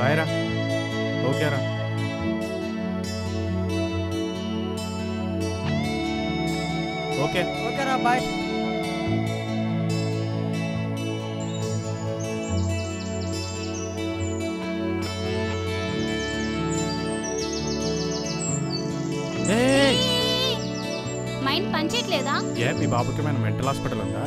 Bye రా okay రా okay ఓకేరా బాయ్ ఏయ్! మైండ్ పనిచేయట్లేదా ఏ మీ బాబుకి ఏమైనా మెంటల్ హాస్పిటల్ ఉందా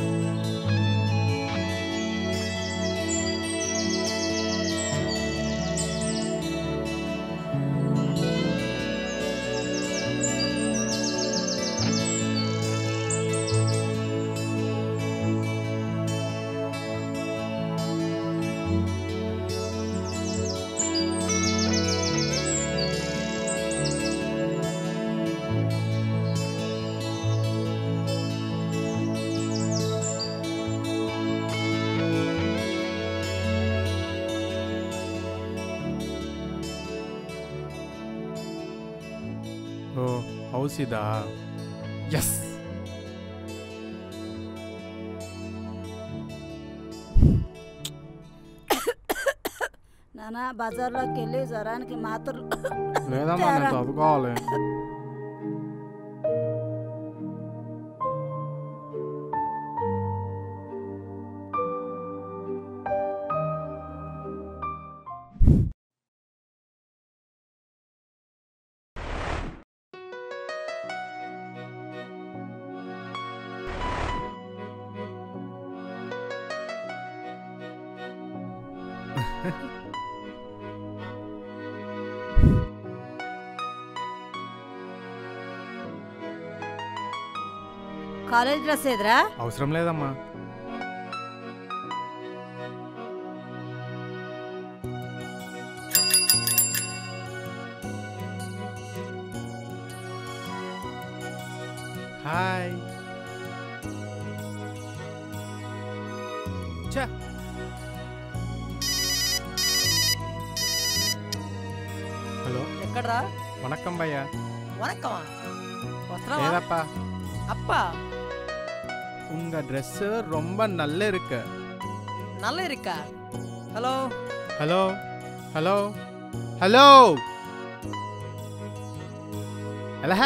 ఓ హౌస్ ఇదా ఎస్ నానా బజార్లోకి వెళ్ళి జ్వరానికి మాత్రలు లేదమ్మా నేను తేరా. చదువుకోవాలి కాలేజ్ డ్రెస్ ఎదురా అవసరం లేదమ్మా హాయ్ చా హలో ఎక్కడ్రా వణక్కం భయ్యా వనక్కమా వస్తున్నావా ஏதப்பா அப்பா உங்க Dress ரொம்ப நல்லா இருக்கு நல்லா இருக்கா ஹலோ ஹலோ ஹலோ ஹலோ అలహ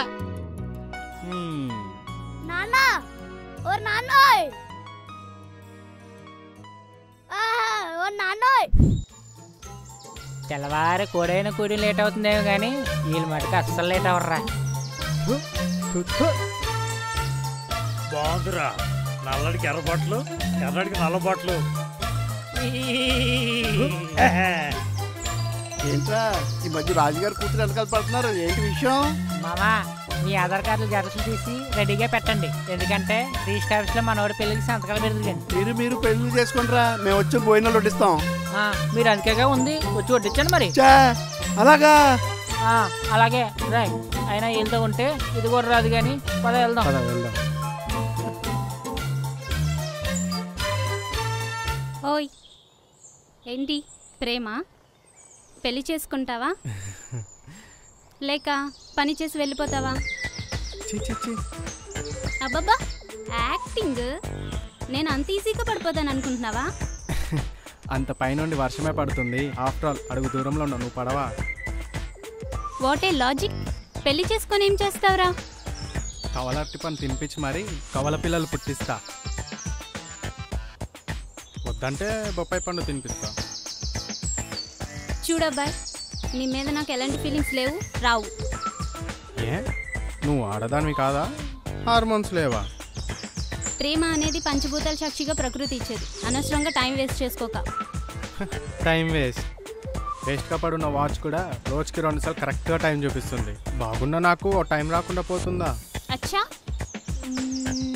నాన్న ఓ నాన్నోయ్ ఓ నాన్నోయ్ తెల్లవారు కూడైన కూడి లేట్ అవుతుందేమో కానీ వీళ్ళు మటుకు అస్సలు లేట్ అవర్రా బాగుందిరా నల్లడికి ఎర్ర బట్టలు ఎర్రడికి నల్ల బట్టలు ఏంట్రా ఈ మధ్య రాజుగారు కూతురు వెనకాల పడుతున్నారు ఏంటి విషయం మామా మీ ఆధార్ కార్డులు జతలు తీసి రెడీగా పెట్టండి ఎందుకంటే రిజిస్టర్ ఆఫీస్లో మనోడి పెళ్ళికి సంతకాలు పెడుతుంది మీరు మీరు పెళ్లి చేసుకుంటారా మేము వచ్చి భోజనాలు వడ్డిస్తాం మీరు అందుకేగా ఉంది వచ్చి వడ్డించండి మరి చా అలాగా ఆ, అలాగే రాయ్ అయినా వెళ్తూ ఉంటే ఇది కూడా రాదు కానీ పద వెళ్దాం పద వెళ్దాం ఓయ్ ఏంటి ప్రేమ పెళ్లి చేసుకుంటావా లేక పని చేసి వెళ్ళిపోతావా చి చి చి అబ్బబ్బా యాక్టింగ్ నేను అంత ఈజీగా పడిపోతాను అనుకుంటున్నావా అంత పైనుండి వర్షమే పడుతుంది ఆఫ్టర్ ఆల్ అడుగు దూరంలో ఉన్నావు నువ్వు పడవా వాట్ ఏ లాజిక్ పెళ్లి చేసుకొని ఏం చేస్తావురా కవలట్టి పని తినిపించి మరి కవల పిల్లలు పుట్టిస్తా వద్దంటే బొప్పాయి పండు తినిపిస్తా చూడబ్బాయ్ నీ మీద నాకు ఎలాంటి ఫీలింగ్స్ లేవు రావు ఏ నువ్వు ఆడదానివి కాదా హార్మోన్స్ లేవా ప్రేమ అనేది పంచభూతాల సాక్షిగా ప్రకృతి ఇచ్చేది అనవసరంగా టైం వేస్ట్ చేసుకోక టైం వేస్ట్ వేస్ట్గా పడున్న వాచ్ కూడా రోజుకి రెండు సార్లు కరెక్ట్గా టైం చూపిస్తుంది బాగున్నా నాకు ఓ టైం రాకుండా పోతుందా అచ్చా మ్మ్.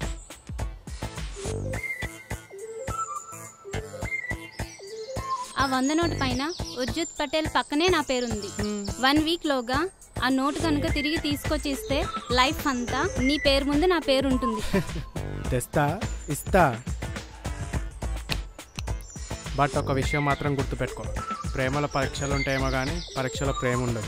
ఆ వంద నోటు పైన ఉర్జిత్ పటేల్ పక్కనే నా పేరుంది వన్ వీక్ లోగా ఆ నోటు కనుక తిరిగి తీసుకొచ్చి ఇస్తే లైఫ్ అంతా నీ పేరు ముందు నా పేరు ఉంటుంది తెస్తా ఇస్తా బట్ ఒక విషయం మాత్రం గుర్తుపెట్టుకో ప్రేమలో పరీక్షలు ఉంటాయేమో కానీ పరీక్షలో ప్రేమ ఉండదు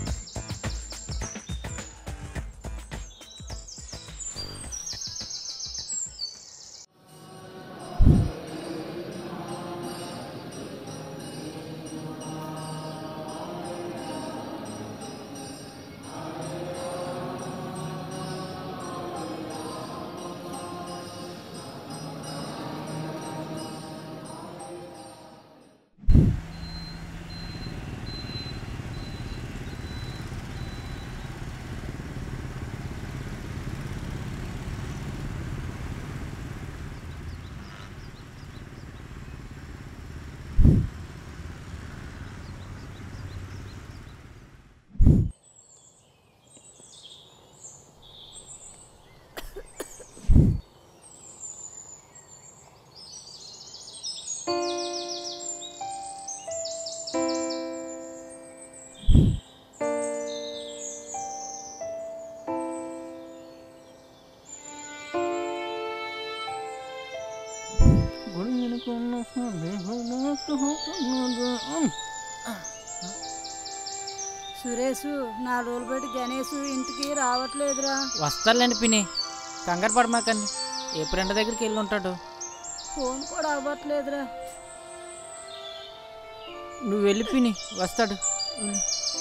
సురేష్ నాలుగు రోజులు బట్టి గణేష్ ఇంటికి రావట్లేదురా వస్తారులేండి పిన్ని కంగారు పడమాకండి ఏ ఫ్రెండ్ దగ్గరికి వెళ్ళి ఉంటాడు ఫోన్ కూడా అవ్వట్లేదురా నువ్వు వెళ్ళి పిన్ని వస్తాడు వెళ్ళు.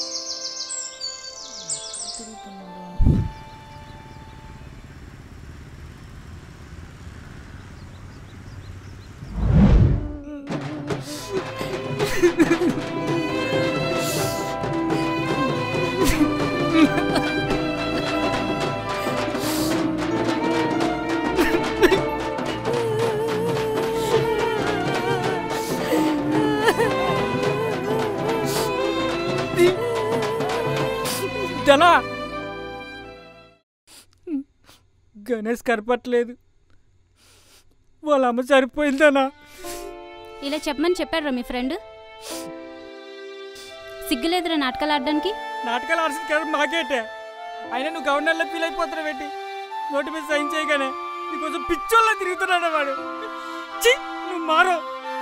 ధనా గణేష్ కనపట్లేదు వాళ్ళ అమ్మ సరిపోయిందనా ఇలా చెప్పమని చెప్పాడురా మీ ఫ్రెండ్ సిగ్గులేదురా నాటకాలు ఆడడానికి నాటకాలు ఆర్సిన కదా మాకేటే అయినా నువ్వు గవర్నర్లో ఫీల్ అయిపోతున్నావు ఏంటి నోటి మీద సైన్ చేయగానే నీకోసం పిచ్చోళ్ళ తిరుగుతున్నాడు వాడు ఛీ, నువ్వు మారో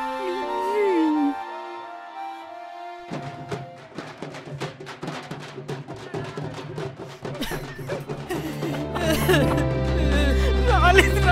రాలేదురా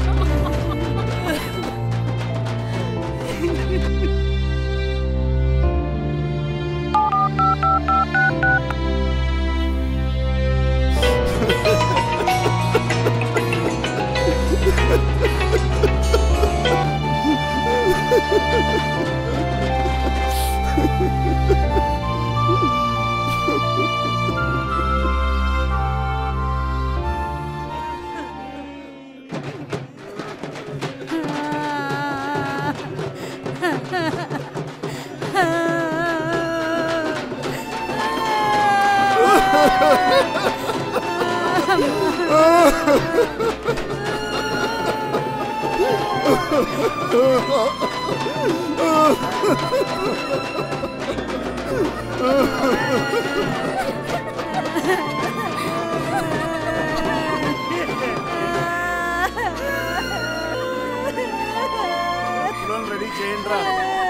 రెడీ చేయండి రా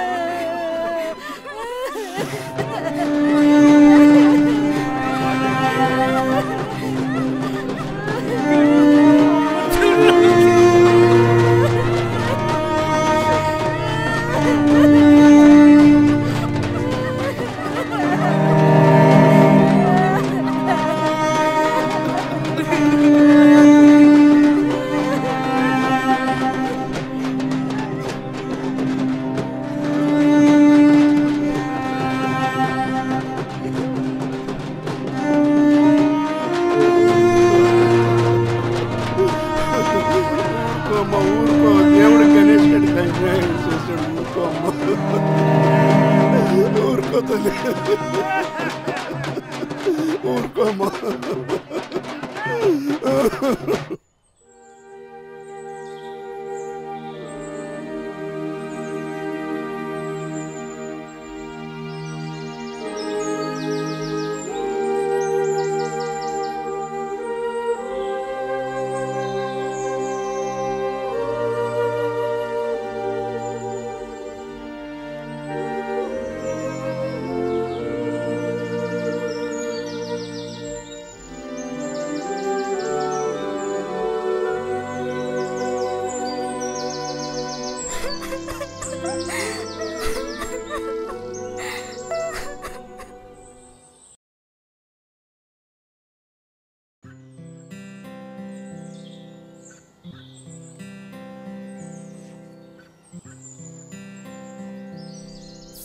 ఊరుకో అమ్మ ఊరుకో దేవుడు గణేష్ గడికి అన్యాయం చేశాడు ఊరుకో అమ్మ ఊరుకో తల్లి ఊరుకో అమ్మ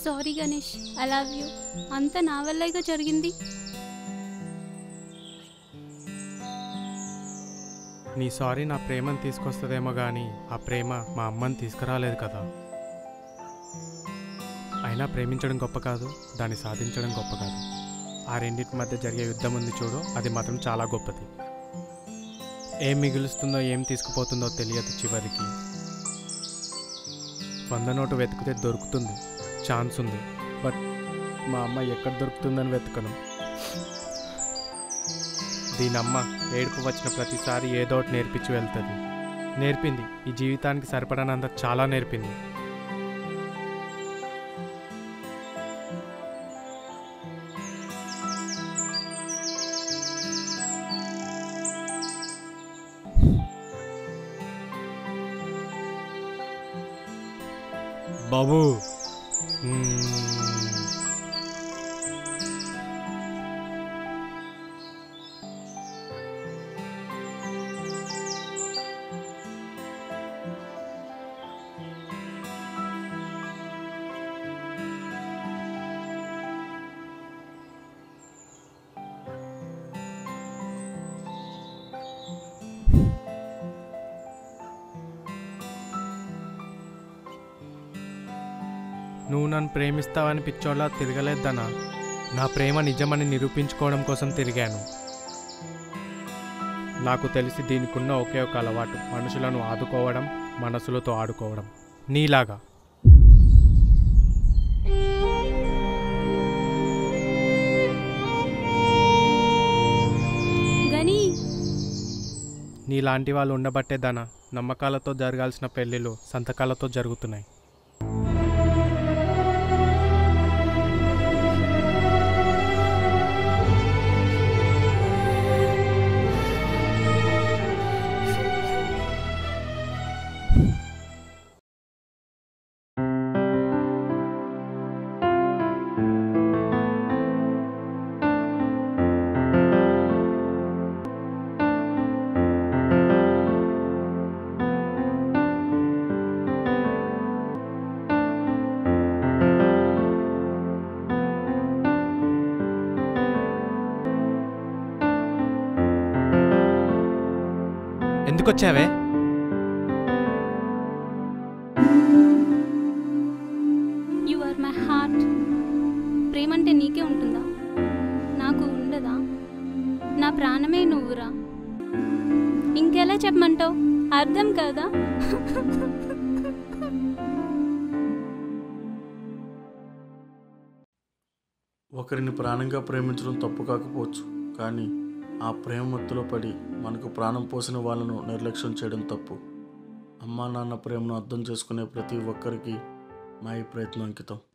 sorry Ganesh I love you అంతా నా వల్లేగా జరిగింది నీ సారీ నా ప్రేమను తీసుకొస్తుందేమో కానీ ఆ ప్రేమ మా అమ్మని తీసుకురాలేదు కదా అయినా ప్రేమించడం గొప్ప కాదు దాన్ని సాధించడం గొప్ప కాదు ఆ రెండింటి మధ్య జరిగే యుద్ధం ఉంది చూడు అది మాత్రం చాలా గొప్పది ఏం మిగులుస్తుందో ఏం తీసుకుపోతుందో తెలియదు చివరికి వంద నోటు వెతికితే దొరుకుతుంది ఛాన్స్ ఉంది బట్ మా అమ్మ ఎక్కడ దొరుకుతుందని వెతకను దీని అమ్మ ఏడుపు వచ్చిన ప్రతిసారి ఏదో ఒకటి నేర్పించి వెళ్తుంది నేర్పింది ఈ జీవితానికి సరిపడనంత చాలా నేర్పింది బాబు మ్మ్. నువ్వు నన్ను ప్రేమిస్తావని పిచ్చోళ్ళ తిరగలేద్దనా నా ప్రేమ నిజమని నిరూపించుకోవడం కోసం తిరిగాను నాకు తెలిసి దీనికున్న ఒకే ఒక అలవాటు మనుషులను ఆదుకోవడం మనసులతో ఆడుకోవడం నీలాగా గని నీలాంటి వాళ్ళు ఉండబట్టే దన నమ్మకాలతో జరగాల్సిన పెళ్ళిళ్ళు సంతకాలతో జరుగుతున్నాయి ఎందుకు వచ్చావే యు ఆర్ మై హార్ట్ ప్రేమ అంటే నీకే ఉంటుందా నాకు ఉండదా నా ప్రాణమే నువ్వురా ఇంకెలా చెప్పమంటావు అర్థం కదా ఒకరిని ప్రాణంగా ప్రేమించడం తప్పు కాకపోవచ్చు కానీ ఆ ప్రేమ మత్తులో పడి మనకు ప్రాణం పోసిన వాళ్ళను నిర్లక్ష్యం చేయడం తప్పు అమ్మా నాన్న ప్రేమను అర్థం చేసుకునే ప్రతి ఒక్కరికి మా ఈ ప్రయత్నం అంకితం